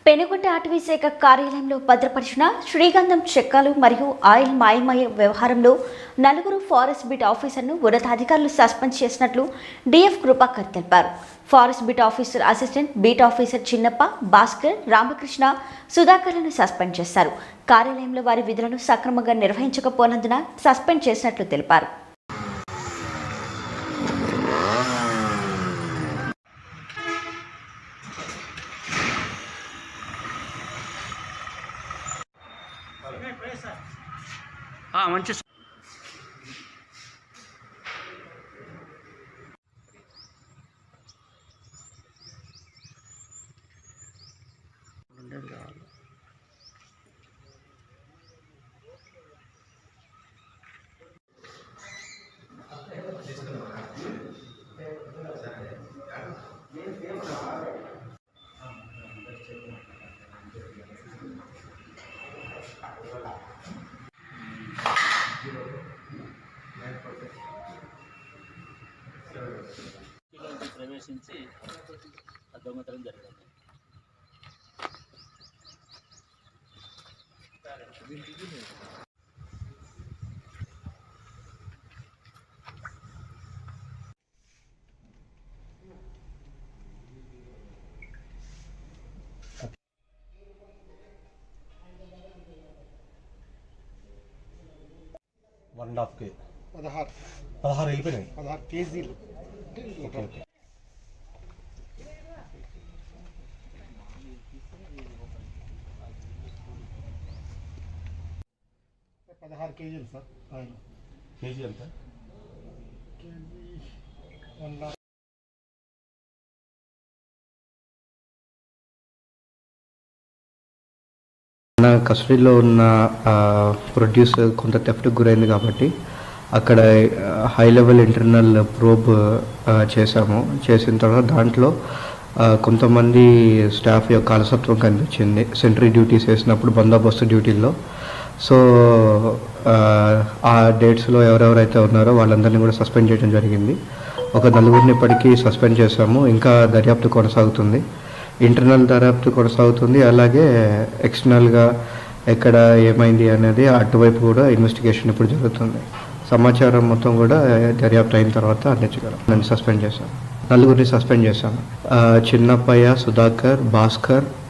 పెనుగొండ అటవీ శాఖ కార్యాలయంలో భద్రపరిచిన శ్రీగంధం చెక్కలు మరియు ఆయిల్ మాయమయ్యే వ్యవహారంలో నలుగురు ఫారెస్ట్ బీట్ ఆఫీసర్ను ఉన్నతాధికారులు సస్పెండ్ చేసినట్లు డిఎఫ్ కృపాకర్ తెలిపారు forest beat officer assistant beat officer Chinnappa Bhaskar Ramakrishna సుధాకర్లను suspend చేశారు కార్యాలయంలో వారి విధులను సక్రమంగా నిర్వహించకపోనందున సస్పెండ్ చేసినట్లు తెలిపారు ఆ, మంచి స- ఇంటిలోకి ప్రవేశించి ఆ దొంగతనం జరిగింది వన్ అండ్ హాఫ్ కే పదహారు పదహారు వెళ్ళిపోయినాయి పదహారు కేజీలు ఓకే ఓకే పదహారు కేజీలు సార్ ఆయన కేజీ ఎంత కేజీ వన్ లాక్ నా కస్టడీలో ఉన్న ప్రొడ్యూసర్ కొంత థెఫ్ట్కి గురైంది కాబట్టి అక్కడ హై లెవెల్ ఇంటర్నల్ ప్రోబ్ చేశాము చేసిన తర్వాత దాంట్లో ఆ, కొంతమంది స్టాఫ్ యొక్క అలసత్వం కనిపించింది సెంట్రీ డ్యూటీస్ వేసినప్పుడు బందోబస్తు డ్యూటీల్లో సో ఆ, ఆ డేట్స్లో ఎవరెవరైతే ఉన్నారో వాళ్ళందరినీ కూడా సస్పెండ్ చేయడం జరిగింది ఒక నలుగురిని ఇప్పటికీ సస్పెండ్ చేశాము ఇంకా దర్యాప్తు కొనసాగుతుంది ఇంటర్నల్ దర్యాప్తు కొనసాగుతుంది అలాగే ఎక్స్టర్నల్గా ఎక్కడ ఏమైంది అనేది అటువైపు కూడా ఇన్వెస్టిగేషన్ ఇప్పుడు జరుగుతుంది సమాచారం మొత్తం కూడా దర్యాప్తు అయిన తర్వాత అందించగలం నన్ను సస్పెండ్ చేశాను నలుగురిని సస్పెండ్ చేశాను ఆ, చిన్నప్పయ్య సుధాకర్ భాస్కర్